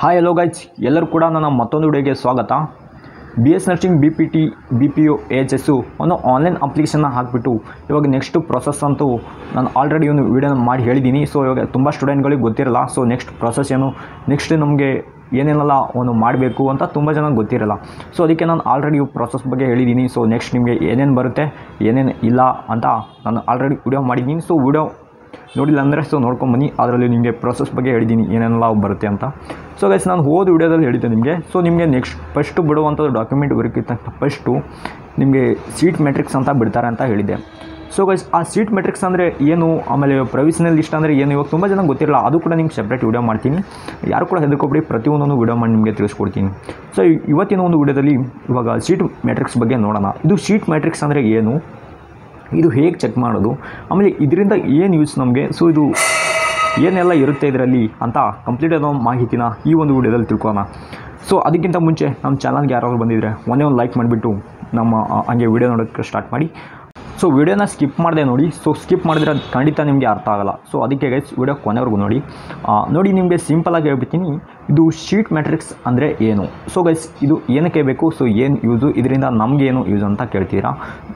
hi hello guys ಎಲ್ಲರೂ ಕೂಡ ನನ್ನ ಮತ್ತೊಂದು ವಿಡಿಯೋಗೆ ಸ್ವಾಗತ B S nursing B P T B P U A H S ಒಂದು ಆನ್ಲೈನ್ ಅಪ್ಲಿಕೇಶನ್ನ ಹಾಕಿಬಿಟ್ಟು ಇವಾಗ ನೆಕ್ಸ್ಟ್ ಪ್ರೊಸೆಸ್ ಅಂತೂ ನಾನು ಆಲ್ರೆಡಿ ಒಂದು ವೀಡಿಯೋನ ಮಾಡಿ ಹೇಳಿದ್ದೀನಿ ಸೊ ಇವಾಗ ತುಂಬ ಸ್ಟೂಡೆಂಟ್ಗಳಿಗೆ ಗೊತ್ತಿರಲ್ಲ ಸೊ ನೆಕ್ಸ್ಟ್ ಪ್ರೊಸೆಸ್ ಏನು ನೆಕ್ಸ್ಟ್ ನಮಗೆ ಏನೇನೆಲ್ಲ ಒಂದು ಮಾಡಬೇಕು ಅಂತ ತುಂಬ ಜನ ಗೊತ್ತಿರಲ್ಲ ಸೊ ಅದಕ್ಕೆ ನಾನು ಆಲ್ರೆಡಿ ಪ್ರೊಸೆಸ್ ಬಗ್ಗೆ ಹೇಳಿದ್ದೀನಿ ಸೊ ನೆಕ್ಸ್ಟ್ ನಿಮಗೆ ಏನೇನು ಬರುತ್ತೆ ಏನೇನು ಇಲ್ಲ ಅಂತ ನಾನು ಆಲ್ರೆಡಿ ವಿಡಿಯೋ ಮಾಡಿದ್ದೀನಿ ಸೊ ವಿಡಿಯೋ ನೋಡಿಲ್ಲ ಅಂದರೆ ಸೊ ನೋಡ್ಕೊಂಬನ್ನಿ ಅದರಲ್ಲಿ ನಿಮಗೆ ಪ್ರೊಸೆಸ್ ಬಗ್ಗೆ ಹೇಳಿದ್ದೀನಿ ಏನೆಲ್ಲ ಬರುತ್ತೆ ಅಂತ ಸೊ ಗೈಸ್ ನಾನು ಹೋದ ವಿಡಿಯೋದಲ್ಲಿ ಹೇಳಿದ್ದೆ ನಿಮಗೆ ಸೊ ನಿಮಗೆ ನೆಕ್ಸ್ಟ್ ಫಸ್ಟು ಬಿಡುವಂಥದ್ದು ಡಾಕ್ಯುಮೆಂಟ್ ವರ್ಕಿಂತ ಫಸ್ಟು ನಿಮಗೆ ಸೀಟ್ ಮೆಟ್ರಿಕ್ಸ್ ಅಂತ ಬಿಡ್ತಾರೆ ಅಂತ ಹೇಳಿದ್ದೆ ಸೊ ಗೈಸ್ ಆ ಸೀಟ್ ಮೆಟ್ರಿಕ್ಸ್ ಅಂದರೆ ಏನು ಆಮೇಲೆ ಪ್ರೊವಿಷನಲ್ ಲಿಸ್ಟ್ ಅಂದರೆ ಏನು ಇವಾಗ ತುಂಬ ಜನ ಗೊತ್ತಿರಲ್ಲ ಅದು ಕೂಡ ನಿಮ್ಗೆ ಸಪ್ರೇಟ್ ವಿಡಿಯೋ ಮಾಡ್ತೀನಿ ಯಾರು ಕೂಡ ಹೆದರ್ಕೊಬಿಡಿ ಪ್ರತಿಯೊಂದೊಂದು ವಿಡಿಯೋ ಮಾಡಿ ನಿಮಗೆ ತಿಳಿಸ್ಕೊಡ್ತೀನಿ ಸೊ ಇವತ್ತಿನ ಒಂದು ವಿಡಿಯೋದಲ್ಲಿ ಇವಾಗ ಸೀಟ್ ಮೆಟ್ರಿಕ್ಸ್ ಬಗ್ಗೆ ನೋಡೋಣ ಇದು ಸೀಟ್ ಮೆಟ್ರಿಕ್ಸ್ ಅಂದರೆ ಏನು ಇದು ಹೇಗೆ ಚೆಕ್ ಮಾಡೋದು ಆಮೇಲೆ ಇದರಿಂದ ಏನು ಯೂಸ್ ನಮಗೆ ಸೊ ಇದು ಏನೆಲ್ಲ ಇರುತ್ತೆ ಇದರಲ್ಲಿ ಅಂತ ಕಂಪ್ಲೀಟ್ ಆದ ಮಾಹಿತಿನ ಈ ಒಂದು ವಿಡಿಯೋದಲ್ಲಿ ತಿಳ್ಕೊಳ್ಳೋಣ ಸೊ ಅದಕ್ಕಿಂತ ಮುಂಚೆ ನಮ್ಮ ಚಾನಲ್ಗೆ ಯಾರಾದರೂ ಬಂದಿದ್ದರೆ ಒಂದೇ ಒಂದು ಲೈಕ್ ಮಾಡಿಬಿಟ್ಟು ನಮ್ಮ ಆ, ಹಂಗೆ ವಿಡಿಯೋ ನೋಡೋಕ್ಕೆ ಸ್ಟಾರ್ಟ್ ಮಾಡಿ ಸೊ ವಿಡಿಯೋನ ಸ್ಕಿಪ್ ಮಾಡಿದೆ ನೋಡಿ ಸೊ ಸ್ಕಿಪ್ ಮಾಡಿದ್ರೆ ಅದು ಖಂಡಿತ ನಿಮಗೆ ಅರ್ಥ ಆಗಲ್ಲ ಸೊ ಅದಕ್ಕೆ ಗೈಸ್ ವಿಡಿಯೋ ಕೊನೆವರೆಗೂ ನೋಡಿ ಆ, ನೋಡಿ ನಿಮಗೆ ಸಿಂಪಲಾಗಿ ಹೇಳ್ಬಿಡ್ತೀನಿ ಇದು ಶೀಟ್ ಮ್ಯಾಟ್ರಿಕ್ಸ್ ಅಂದರೆ ಏನು ಸೊ ಗೈಸ್ ಇದು ಏನಕ್ಕೆ ಬೇಕು ಸೊ ಏನು ಯೂಸು ಇದರಿಂದ ನಮಗೇನು ಯೂಸ್ ಅಂತ ಕೇಳ್ತೀರಾ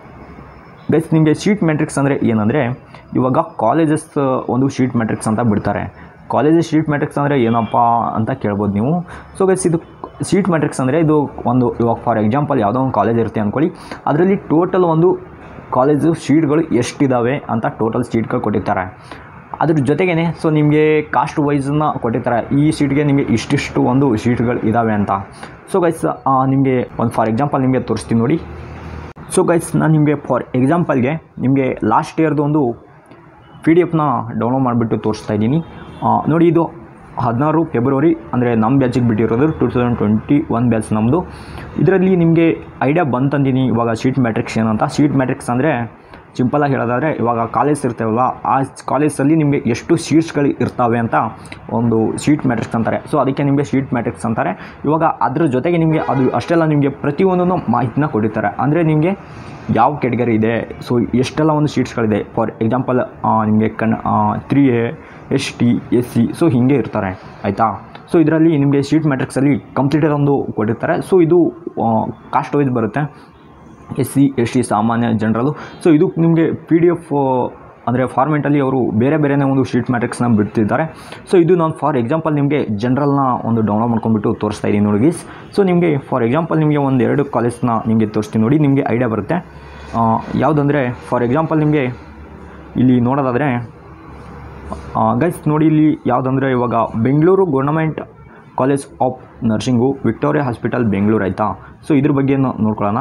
ಗೈಸ್ ನಿಮಗೆ ಶೀಟ್ ಮ್ಯಾಟ್ರಿಕ್ಸ್ ಅಂದರೆ ಏನಂದರೆ ಇವಾಗ ಕಾಲೇಜಸ್ ಒಂದು ಶೀಟ್ ಮ್ಯಾಟ್ರಿಕ್ಸ್ ಅಂತ ಬಿಡ್ತಾರೆ ಕಾಲೇಜಸ್ ಶೀಟ್ ಮ್ಯಾಟ್ರಿಕ್ಸ್ ಅಂದರೆ ಏನಪ್ಪ ಅಂತ ಕೇಳ್ಬೋದು ನೀವು ಸೊ ಗೈಸ್ ಇದು ಶೀಟ್ ಮ್ಯಾಟ್ರಿಕ್ಸ್ ಅಂದರೆ ಇದು ಒಂದು ಇವಾಗ ಫಾರ್ ಎಕ್ಸಾಂಪಲ್ ಯಾವುದೋ ಒಂದು ಕಾಲೇಜ್ ಇರುತ್ತೆ ಅಂದ್ಕೊಳ್ಳಿ ಅದರಲ್ಲಿ ಟೋಟಲ್ ಒಂದು ಕಾಲೇಜು ಶೀಟ್ಗಳು ಎಷ್ಟಿದ್ದಾವೆ ಅಂತ ಟೋಟಲ್ ಸೀಟ್ಗಳು ಕೊಟ್ಟಿರ್ತಾರೆ ಅದ್ರ ಜೊತೆಗೇ ಸೊ ನಿಮಗೆ ಕಾಸ್ಟ್ ವೈಸನ್ನ ಕೊಟ್ಟಿರ್ತಾರೆ ಈ ಸೀಟ್ಗೆ ನಿಮಗೆ ಇಷ್ಟಿಷ್ಟು ಒಂದು ಶೀಟ್ಗಳು ಇದ್ದಾವೆ ಅಂತ ಸೊ ಗೈಸ್ ನಿಮಗೆ ಒಂದು ಫಾರ್ ಎಕ್ಸಾಂಪಲ್ ನಿಮಗೆ ತೋರಿಸ್ತೀನಿ ನೋಡಿ ಸೊ ಗೈಸ್ ನಾನು ನಿಮಗೆ ಫಾರ್ ಎಕ್ಸಾಂಪಲ್ಗೆ ನಿಮಗೆ ಲಾಸ್ಟ್ ಇಯರ್ದು ಒಂದು ಪಿ ಡಿ ಎಫ್ನ ಡೌನ್ಲೋಡ್ ಮಾಡಿಬಿಟ್ಟು ತೋರಿಸ್ತಾ ಇದ್ದೀನಿ ಆ, ನೋಡಿ ಇದು ಹದಿನಾರು ಫೆಬ್ರವರಿ ಅಂದರೆ ನಮ್ಮ ಬ್ಯಾಚಿಗೆ ಬಿಟ್ಟಿರೋದು two thousand twenty one batch ನಮ್ಮದು ಇದರಲ್ಲಿ ನಿಮಗೆ ಐಡಿಯಾ ಬಂತಂದಿನಿ ಇವಾಗ ಶೀಟ್ ಮ್ಯಾಟ್ರಿಕ್ಸ್ ಏನಂತ ಶೀಟ್ ಮ್ಯಾಟ್ರಿಕ್ಸ್ ಅಂದರೆ ಸಿಂಪಲಾಗಿ ಹೇಳೋದಾದರೆ ಇವಾಗ ಕಾಲೇಜ್ ಇರ್ತೇವಲ್ಲ ಆ ಕಾಲೇಜಲ್ಲಿ ನಿಮಗೆ ಎಷ್ಟು ಸೀಟ್ಸ್ಗಳು ಇರ್ತವೆ ಅಂತ ಒಂದು ಶೀಟ್ ಮ್ಯಾಟ್ರಿಕ್ಸ್ ಅಂತಾರೆ ಸೊ ಅದಕ್ಕೆ ನಿಮಗೆ ಶೀಟ್ ಮ್ಯಾಟ್ರಿಕ್ಸ್ ಅಂತಾರೆ ಇವಾಗ ಅದ್ರ ಜೊತೆಗೆ ನಿಮಗೆ ಅದು ಅಷ್ಟೆಲ್ಲ ನಿಮಗೆ ಪ್ರತಿಯೊಂದನ್ನು ಮಾಹಿತಿನ ಕೊಟ್ಟಿರ್ತಾರೆ ಅಂದರೆ ನಿಮಗೆ ಯಾವ ಕೆಟಗರಿ ಇದೆ ಸೊ ಎಷ್ಟೆಲ್ಲ ಒಂದು ಶೀಟ್ಸ್ಗಳಿದೆ ಫಾರ್ ಎಕ್ಸಾಂಪಲ್ ನಿಮಗೆ ಕಣ್ three A S T S C so ಹೀಗೆ ಇರ್ತಾರೆ ಆಯಿತಾ ಸೊ ಇದರಲ್ಲಿ ನಿಮಗೆ ಶೀಟ್ ಮ್ಯಾಟ್ರಿಕ್ಸಲ್ಲಿ ಕಂಪ್ಲೀಟೆಡ್ ಒಂದು ಕೊಟ್ಟಿರ್ತಾರೆ ಸೊ ಇದು ಕಾಸ್ಟ್ ವೈಸ್ ಬರುತ್ತೆ ಎಸ್ ಸಿ ಎಸ್ ಟಿ ಸಾಮಾನ್ಯ ಜನರಲು ಸೊ ಇದು ನಿಮಗೆ ಪಿ ಡಿ ಎಫ್ ಅಂದರೆ ಫಾರ್ಮೆಟಲ್ಲಿ ಅವರು ಬೇರೆ ಬೇರೆನೇ ಒಂದು ಶೀಟ್ ಮ್ಯಾಟ್ರಿಕ್ಸ್ನ ಬಿಡ್ತಿದ್ದಾರೆ ಸೊ ಇದು ನಾನು ಫಾರ್ ಎಕ್ಸಾಂಪಲ್ ನಿಮಗೆ ಜನರಲ್ನ ಒಂದು ಡೌನ್ಲೋಡ್ ಮಾಡ್ಕೊಂಡ್ಬಿಟ್ಟು ತೋರಿಸ್ತಾ ಇದ್ದೀನಿ ನೋಡಿ ಗೀಸ್ ಸೊ ನಿಮಗೆ ಫಾರ್ ಎಕ್ಸಾಂಪಲ್ ನಿಮಗೆ ಒಂದು ಎರಡು ಕಾಲೇಜ್ನ ನಿಮಗೆ ತೋರಿಸ್ತೀನಿ ನೋಡಿ ನಿಮಗೆ ಐಡಿಯಾ ಬರುತ್ತೆ ಆ, ಯಾವುದಂದರೆ ಫಾರ್ ಎಕ್ಸಾಂಪಲ್ ನಿಮಗೆ ಇಲ್ಲಿ ನೋಡೋದಾದರೆ ಗೈಸ್ ನೋಡಿ ಇಲ್ಲಿ ಯಾವುದಂದರೆ ಇವಾಗ Bengaluru government college of nursing Victoria hospital Bengaluru ಆಯಿತಾ ಸೊ ಇದ್ರ ಬಗ್ಗೆ ನೋ- ನೋಡ್ಕೊಳ್ಳೋಣ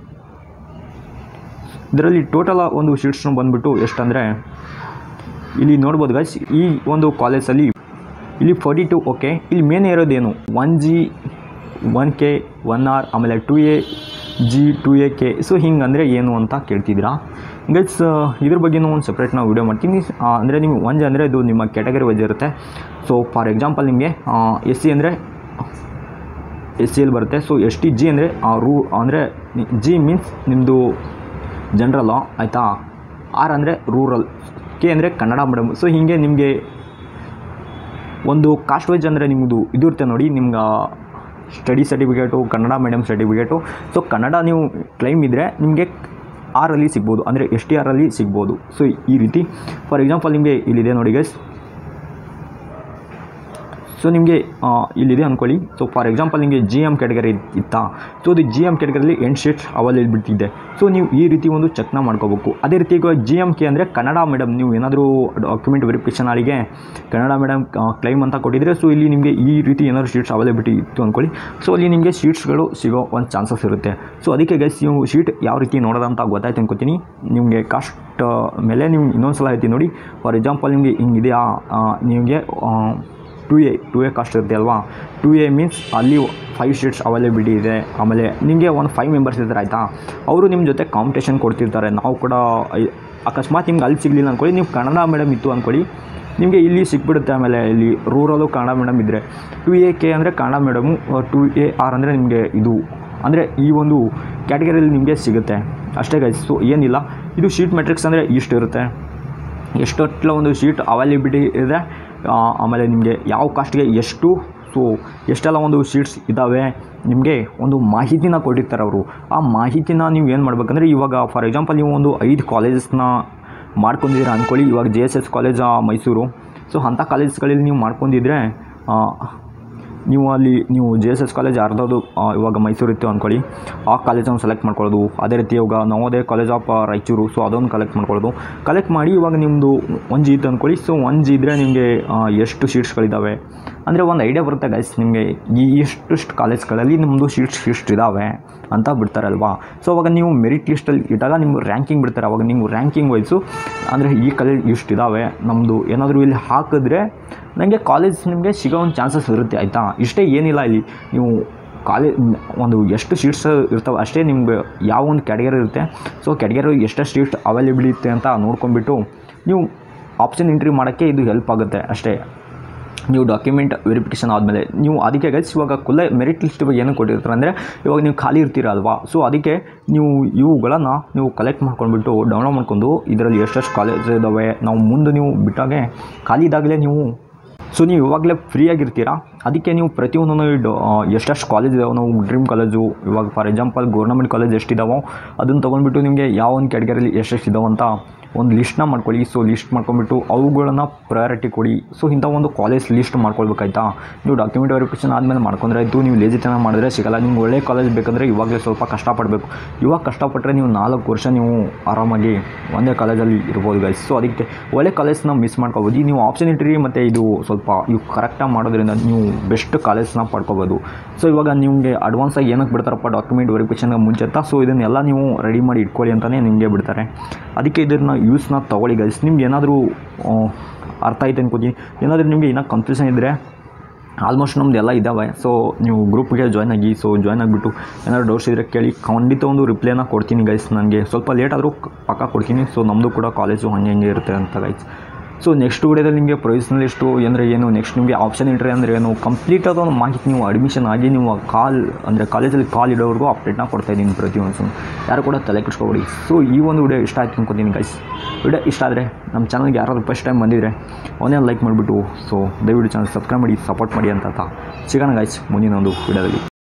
ಇದರಲ್ಲಿ ಟೋಟಲ್ ಒಂದು ಶೀಟ್ಸ್ನು ಬಂದುಬಿಟ್ಟು ಎಷ್ಟಂದರೆ ಇಲ್ಲಿ ನೋಡ್ಬೋದು ಗೈಸ್ ಈ ಒಂದು ಕಾಲೇಜಲ್ಲಿ ಇಲ್ಲಿ ಫೋರ್ಟಿ ಟು ಓಕೆ ಇಲ್ಲಿ ಮೇನ್ ಇರೋದೇನು one G one K one R ಆಮೇಲೆ two A G two A K so ಹಿಂಗೆ ಅಂದರೆ ಏನು ಅಂತ ಕೇಳ್ತಿದ್ದೀರಾ ಗೈಸ್ ಇದ್ರ ಬಗ್ಗೆನೂ ಒಂದು ಸಪ್ರೇಟ್ ನಾವು ವಿಡಿಯೋ ಮಾಡ್ತೀನಿ ಅಂದರೆ ನಿಮಗೆ ಒನ್ ಜಿ ಅಂದರೆ ಇದು ನಿಮ್ಮ ಕ್ಯಾಟಗರಿ ವೈಸ್ ಇರುತ್ತೆ ಸೊ ಫಾರ್ ಎಕ್ಸಾಂಪಲ್ ನಿಮಗೆ ಎಸ್ ಸಿ ಅಂದರೆ ಎಸ್ ಸಿ ಎಲ್ ಬರುತ್ತೆ ಸೊ ಎಸ್ ಟಿ ಜಿ ಅಂದರೆ ರೂ ಅಂದರೆ ಜಿ ಮೀನ್ಸ್ ನಿಮ್ಮದು ಜನರಲ್ಲು ಆಯಿತಾ ಆರ್ ಅಂದರೆ ರೂರಲ್ ಕೆ ಅಂದರೆ ಕನ್ನಡ ಮೀಡಿಯಮ್ ಸೊ ಹೀಗೆ ನಿಮಗೆ ಒಂದು ಕಾಸ್ಟ್ ವೈಸ್ ಅಂದರೆ ನಿಮ್ಮದು ಇದು ಇರುತ್ತೆ ನೋಡಿ ನಿಮ್ಗೆ study certificate Kannada medium certificate so Kannada ನೀವು ಕ್ಲೈಮ್ ಇದ್ದರೆ ನಿಮಗೆ ಆರಲ್ಲಿ ಸಿಗ್ಬೋದು ಅಂದರೆ ಎಸ್ ಟಿ ಆರಲ್ಲಿ ಸಿಗ್ಬೋದು ಸೊ ಈ ರೀತಿ ಫಾರ್ ಎಕ್ಸಾಂಪಲ್ ನಿಮಗೆ ಇಲ್ಲಿದೆ ನೋಡಿ ಗೈಸ್ ಸೊ ನಿಮಗೆ ಇಲ್ಲಿದೆ ಅಂದ್ಕೊಳ್ಳಿ ಸೊ ಫಾರ್ ಎಕ್ಸಾಂಪಲ್ ನಿಮಗೆ ಜಿ ಎಮ್ ಕ್ಯಾಟಗರಿ ಇತ್ತಾ ಸೊ ಅದು ಜಿ ಎಮ್ ಕ್ಯಾಟಗರಿಲಿ ಎಂಟು ಶೀಟ್ಸ್ ಅವೈಲೇಬಿಲಿಟಿ ಸೊ ನೀವು ಈ ರೀತಿ ಒಂದು ಚೆಕ್ನ ಮಾಡ್ಕೋಬೇಕು ಅದೇ ರೀತಿ ಈಗ ಜಿ ಎಮ್ ಕೆ ಅಂದರೆ ಕನ್ನಡ ಮೇಡಮ್ ನೀವು ಏನಾದರೂ ಡಾಕ್ಯುಮೆಂಟ್ ವೆರಿಫಿಕೇಷನ್ ಆಳಿಗೆ ಕನ್ನಡ ಮೇಡಮ್ ಕ್ಲೈಮ್ ಅಂತ ಕೊಟ್ಟಿದ್ರೆ ಸೊ ಇಲ್ಲಿ ನಿಮಗೆ ಈ ರೀತಿ ಏನಾದರೂ ಶೀಟ್ಸ್ ಅವೈಲೇಬಿಲಿಟಿ ಇತ್ತು ಅಂದ್ಕೊಳ್ಳಿ ಸೊ ಅಲ್ಲಿ ನಿಮಗೆ ಶೀಟ್ಸ್ಗಳು ಸಿಗೋ ಒಂದು ಚಾನ್ಸಸ್ ಇರುತ್ತೆ ಸೊ ಅದಕ್ಕೆ ಗೈಸ್ ನೀವು ಶೀಟ್ ಯಾವ ರೀತಿ ನೋಡೋದಂತ ಗೊತ್ತಾಯ್ತು ಅನ್ಕೋತೀನಿ ನಿಮಗೆ ಕಾಸ್ಟ್ ಮೇಲೆ ನೀವು ಇನ್ನೊಂದು ಸಲ ಹೇಳ್ತೀನಿ ನೋಡಿ ಫಾರ್ ಎಕ್ಸಾಂಪಲ್ ನಿಮಗೆ ಹಿಂಗಿದೆಯಾ ಆ, ನಿಮಗೆ two A two A caste ಇರುತ್ತೆ ಅಲ್ವಾ ಟು ಎ ಮೀನ್ಸ್ ಅಲ್ಲಿ ಫೈವ್ ಶೀಟ್ಸ್ ಅವೈಲೇಬಿಲಿಟಿ ಇದೆ ಆಮೇಲೆ ನಿಮಗೆ ಒಂದು ಫೈವ್ ಮೆಂಬರ್ಸ್ ಇದ್ದಾರೆ ಆಯಿತಾ ಅವರು ನಿಮ್ಮ ಜೊತೆ ಕಾಂಪಿಟೇಷನ್ ಕೊಡ್ತಿರ್ತಾರೆ ನಾವು ಕೂಡ ಐ- ಅಕಸ್ಮಾತ್ ನಿಮ್ಗೆ ಅಲ್ಲಿ ಸಿಗಲಿಲ್ಲ ಅಂದ್ಕೊಳ್ಳಿ ನೀವು ಕನ್ನಡ ಮೇಡಮ್ ಇತ್ತು ಅಂದ್ಕೊಳ್ಳಿ ನಿಮಗೆ ಇಲ್ಲಿ ಸಿಕ್ಬಿಡುತ್ತೆ ಆಮೇಲೆ ಇಲ್ಲಿ ರೂರಲ್ಲು ಕನ್ನಡ ಮೇಡಮ್ ಇದ್ದರೆ ಟು ಎ ಕೆ ಅಂದರೆ Kannada medium two A R ಅಂದರೆ ನಿಮಗೆ ಇದು ಅಂದರೆ ಈ ಒಂದು ಕ್ಯಾಟಗರಿಯಲ್ಲಿ ನಿಮಗೆ ಸಿಗುತ್ತೆ ಅಷ್ಟೇ ಗೈಸ್ ಸೊ ಏನಿಲ್ಲ ಇದು ಶೀಟ್ ಮೆಟ್ರಿಕ್ಸ್ ಅಂದರೆ ಇಷ್ಟು ಇರುತ್ತೆ ಎಷ್ಟೊತ್ತಲ ಒಂದು ಶೀಟ್ ಅವೈಲೇಬಿಲಿಟಿ ಇದೆ ಆ, ಆಮೇಲೆ ನಿಮಗೆ ಯಾವ ಕಾಸ್ಟ್ಗೆ ಎಷ್ಟು ಸೊ ಎಷ್ಟೆಲ್ಲ ಒಂದು ಶೀಟ್ಸ್ ಇದ್ದಾವೆ ನಿಮಗೆ ಒಂದು ಮಾಹಿತಿನ ಕೊಟ್ಟಿರ್ತಾರೆ ಅವರು ಆ ಮಾಹಿತಿನ ನೀವು ಏನು ಮಾಡ್ಬೇಕಂದ್ರೆ ಇವಾಗ ಫಾರ್ ಎಕ್ಸಾಂಪಲ್ ನೀವು ಒಂದು ಐದು ಕಾಲೇಜಸ್ನ ಮಾಡ್ಕೊಂಡಿದ್ದೀರಾ ಅಂದ್ಕೊಳ್ಳಿ ಇವಾಗ J S S college Mysuru so ಅಂಥ ಕಾಲೇಜ್ಗಳಲ್ಲಿ ನೀವು ಮಾಡ್ಕೊಂಡಿದ್ರೆ ಆ, ನೀವು ಅಲ್ಲಿ ನೀವು ಜೆ ಎಸ್ ಎಸ್ ಕಾಲೇಜ್ ಯಾರ್ದಾದ್ರು ಆ, ಇವಾಗ ಮೈಸೂರು ಇತ್ತು ಅಂದ್ಕೊಳ್ಳಿ ಆ ಕಾಲೇಜನ್ನು ಸೆಲೆಕ್ಟ್ ಮಾಡ್ಕೊಳ್ಳೋದು ಅದೇ ರೀತಿ ಇವಾಗ Navodaya college of Raichur so ಅದನ್ನು ಕಲೆಕ್ಟ್ ಮಾಡ್ಕೊಳ್ಳೋದು ಕಲೆಕ್ಟ್ ಮಾಡಿ ಇವಾಗ ನಿಮ್ಮದು ಒನ್ ಜಿ ಇತ್ತು ಅಂದ್ಕೊಳ್ಳಿ ಸೊ ಒನ್ ಜಿ ಇದ್ದರೆ ನಿಮಗೆ ಆ, ಎಷ್ಟು ಶೀಟ್ಸ್ಗಳಿದ್ದಾವೆ ಅಂದರೆ ಒಂದು ಐಡಿಯಾ ಬರುತ್ತೆ ಗೈಸ್ ನಿಮಗೆ ಈ ಇಷ್ಟಿಷ್ಟು ಕಾಲೇಜ್ಗಳಲ್ಲಿ ನಿಮ್ಮದು ಶೀಟ್ಸ್ ಇಷ್ಟು ಇದ್ದಾವೆ ಅಂತ ಬಿಡ್ತಾರಲ್ವಾ ಸೊ ಅವಾಗ ನೀವು ಮೆರಿಟ್ ಲಿಸ್ಟಲ್ಲಿ ಇಟ್ಟಾಗ ನಿಮ್ಮ ರ್ಯಾಂಕಿಂಗ್ ಬಿಡ್ತಾರೆ ಅವಾಗ ನೀವು ರ್ಯಾಂಕಿಂಗ್ ವೈಸು ಅಂದರೆ ಈ ಕಾಲೇಜ್ ಇಷ್ಟು ಇದ್ದಾವೆ ನಮ್ಮದು ಏನಾದರೂ ಇಲ್ಲಿ ಹಾಕಿದ್ರೆ ನನಗೆ ಕಾಲೇಜ್ ನಿಮಗೆ ಸಿಗೋ ಒಂದು ಚಾನ್ಸಸ್ ಇರುತ್ತೆ ಆಯಿತಾ ಇಷ್ಟೇ ಏನಿಲ್ಲ ಇಲ್ಲಿ ನೀವು ಕಾಲೇ ಒಂದು ಎಷ್ಟು ಸೀಟ್ಸ್ ಇರ್ತವೆ ಅಷ್ಟೇ ನಿಮ್ಗೆ ಯಾವ ಒಂದು ಕ್ಯಾಟಗರಿ ಇರುತ್ತೆ ಸೊ ಕ್ಯಾಟಗರಿ ಎಷ್ಟೆಷ್ಟು ಸೀಟ್ ಅವೈಲೇಬಲ್ ಇರುತ್ತೆ ಅಂತ ನೋಡ್ಕೊಂಡ್ಬಿಟ್ಟು ನೀವು ಆಪ್ಷನ್ ಎಂಟ್ರಿ ಮಾಡೋಕ್ಕೆ ಇದು ಹೆಲ್ಪ್ ಆಗುತ್ತೆ ಅಷ್ಟೇ ನೀವು ಡಾಕ್ಯುಮೆಂಟ್ ವೆರಿಫಿಕೇಷನ್ ಆದಮೇಲೆ ನೀವು ಅದಕ್ಕೆ ಗೈಸ್ ಇವಾಗ ಕುಲ್ಲ ಮೆರಿಟ್ ಲಿಸ್ಟ್ ಇವಾಗ ಏನು ಕೊಟ್ಟಿರ್ತಾರೆ ಅಂದರೆ ಇವಾಗ ನೀವು ಖಾಲಿ ಇರ್ತೀರ ಅಲ್ವಾ ಸೊ ಅದಕ್ಕೆ ನೀವು ಇವುಗಳನ್ನು ನೀವು ಕಲೆಕ್ಟ್ ಮಾಡ್ಕೊಂಡ್ಬಿಟ್ಟು ಡೌನ್ಲೋಡ್ ಮಾಡ್ಕೊಂಡು ಇದರಲ್ಲಿ ಎಷ್ಟೆಷ್ಟು ಕಾಲೇಜ್ ಇದ್ದಾವೆ ನಾವು ಮುಂದೆ ನೀವು ಬಿಟ್ಟಾಗೆ ಖಾಲಿ ಇದ್ದಾಗಲೇ ನೀವು ಸೊ ನೀವು ಇವಾಗಲೇ ಫ್ರೀಯಾಗಿರ್ತೀರಾ ಅದಕ್ಕೆ ನೀವು ಪ್ರತಿಯೊಂದನ್ನು ಇಡು ಎಷ್ಟೆಷ್ಟು ಕಾಲೇಜ್ ಇದಾವೆ ನಾವು ಡ್ರೀಮ್ ಕಾಲೇಜು ಇವಾಗ ಫಾರ್ ಎಕ್ಸಾಂಪಲ್ ಗೌರ್ಮೆಂಟ್ ಕಾಲೇಜ್ ಎಷ್ಟಿದಾವೋ ಅದನ್ನು ತೊಗೊಂಡ್ಬಿಟ್ಟು ನಿಮಗೆ ಯಾವ ಒಂದು ಕ್ಯಾಟಗರಿಲಿ ಎಷ್ಟೆಷ್ಟು ಇದಾವೆ ಅಂತ ಒಂದು ಲಿಸ್ಟ್ನ ಮಾಡ್ಕೊಳ್ಳಿ ಸೊ ಲಿಸ್ಟ್ ಮಾಡ್ಕೊಂಡ್ಬಿಟ್ಟು ಅವುಗಳನ್ನು ಪ್ರಯಾರಿಟಿ ಕೊಡಿ ಸೊ ಇಂಥ ಒಂದು ಕಾಲೇಜ್ ಲಿಸ್ಟ್ ಮಾಡ್ಕೊಳ್ಬೇಕಾಯ್ತಾ ನೀವು ಡಾಕ್ಯುಮೆಂಟ್ ವೆರಿಫಿಕೇಷನ್ ಆದಮೇಲೆ ಮಾಡ್ಕೊಂಡ್ರೆ ಆಯಿತು ನೀವು ಲೇಜಿತನ ಮಾಡಿದ್ರೆ ಸಿಗಲ್ಲ ನಿಮ್ಗೆ ಒಳ್ಳೆ ಕಾಲೇಜ್ ಬೇಕಂದರೆ ಇವಾಗಲೇ ಸ್ವಲ್ಪ ಕಷ್ಟಪಡಬೇಕು ಇವಾಗ ಕಷ್ಟಪಟ್ಟರೆ ನೀವು ನಾಲ್ಕು ವರ್ಷ ನೀವು ಆರಾಮಾಗಿ ಒಂದೇ ಕಾಲೇಜಲ್ಲಿ ಇರ್ಬೋದು ಗೈಸ್ ಸೊ ಅದಕ್ಕೆ ಒಳ್ಳೆ ಕಾಲೇಜ್ನ ಮಿಸ್ ಮಾಡ್ಕೋಬೋದು ಈಗ ನೀವು ಆಪ್ಷನ್ ಇಟ್ಟಿರಿ ಮತ್ತು ಇದು ಸ್ವಲ್ಪ ಇವು ಕರೆಕ್ಟಾಗಿ ಮಾಡೋದ್ರಿಂದ ನೀವು ಬೆಸ್ಟ್ ಕಾಲೇಜ್ನ ಪಡ್ಕೋಬೋದು ಸೊ ಇವಾಗ ನಿಮಗೆ ಅಡ್ವಾನ್ಸಾಗಿ ಏನಕ್ಕೆ ಬಿಡ್ತಾರಪ್ಪ ಡಾಕ್ಯುಮೆಂಟ್ ವೆರಿಫಿಕೇಷನ್ಗೆ ಮುಂಚೆ ಅಂತ ಸೊ ಇದನ್ನೆಲ್ಲ ನೀವು ರೆಡಿ ಮಾಡಿ ಇಟ್ಕೊಳ್ಳಿ ಅಂತಲೇ ನಿಮಗೆ ಬಿಡ್ತಾರೆ ಅದಕ್ಕೆ ಇದನ್ನು ಯೂಸ್ನ ತೊಗೊಳ್ಳಿ ಗೈಸ್ ನಿಮ್ಗೆ ಏನಾದರೂ ಅರ್ಥ ಆಯ್ತು ಅನ್ಕೋತೀನಿ ಏನಾದರೂ ನಿಮಗೆ ಇನ್ನೂ ಕನ್ಫ್ಯೂಷನ್ ಇದ್ದರೆ ಆಲ್ಮೋಸ್ಟ್ ನಮ್ದು ಎಲ್ಲ ಇದ್ದಾವೆ ಸೊ ನೀವು ಗ್ರೂಪ್ಗೆ ಜಾಯ್ನ್ ಆಗಿ ಸೊ ಜಾಯ್ನ್ ಆಗಿಬಿಟ್ಟು ಏನಾದ್ರು ಡೌಟ್ಸ್ ಇದ್ದರೆ ಕೇಳಿ ಖಂಡಿತ ಒಂದು ರಿಪ್ಲೈನ ಕೊಡ್ತೀನಿ ಗೈಸ್ ನನಗೆ ಸ್ವಲ್ಪ ಲೇಟ್ ಆದರೂ ಪಕ್ಕ ಕೊಡ್ತೀನಿ ಸೊ ನಮ್ಮದು ಕೂಡ ಕಾಲೇಜು ಹಂಗೆ ಹಂಗೆ ಇರುತ್ತೆ ಅಂತ ಗೈಸ್ ಸೊ ನೆಕ್ಸ್ಟ್ ವಿಡಿಯೋದಲ್ಲಿ ನಿಮಗೆ ಪ್ರೊಫೆಷ್ನಲಿಸ್ಟು ಅಂದರೆ ಏನು ನೆಕ್ಸ್ಟ್ ನಿಮಗೆ ಆಪ್ಷನ್ ಎಂಟ್ರಿ ಅಂದರೆ ಏನು ಕಂಪ್ಲೀಟ್ ಆದ ಒಂದು ಮಾಹಿತಿ ನೀವು ಅಡ್ಮಿಷನ್ ಆಗಿ ನೀವು ಕಾಲ್ ಅಂದರೆ ಕಾಲೇಜಲ್ಲಿ ಕಾಲ್ ಇಡೋವರೆಗೂ ಅಪ್ಡೇಟ್ನ ಕೊಡ್ತಾ ಇದ್ದೀನಿ ಪ್ರತಿಯೊಂದು ಯಾರು ಕೂಡ ತಲೆ ಕೆಡಿಸ್ಕೊಬೇಡಿ ಸೊ ಈ ಒಂದು ವಿಡಿಯೋ ಇಷ್ಟ ಆಯ್ತು ಅನ್ಕೋತೀನಿ ಗೈಸ್ ವಿಡಿಯೋ ಇಷ್ಟ ಆದರೆ ನಮ್ಮ ಚಾನಲ್ಗೆ ಯಾರಾದರೂ ಫಸ್ಟ್ ಟೈಮ್ ಬಂದಿದ್ರೆ ಅವನೇ ಲೈಕ್ ಮಾಡಿಬಿಟ್ಟು ಸೊ ದಯವಿಟ್ಟು ಚಾನಲ್ ಸಬ್ಸ್ಕ್ರೈಬ್ ಮಾಡಿ ಸಪೋರ್ಟ್ ಮಾಡಿ ಅಂತ ಸಿಗೋಣ ಗೈಸ್ ಮುಂದಿನ ಒಂದು ವಿಡಿಯೋದಲ್ಲಿ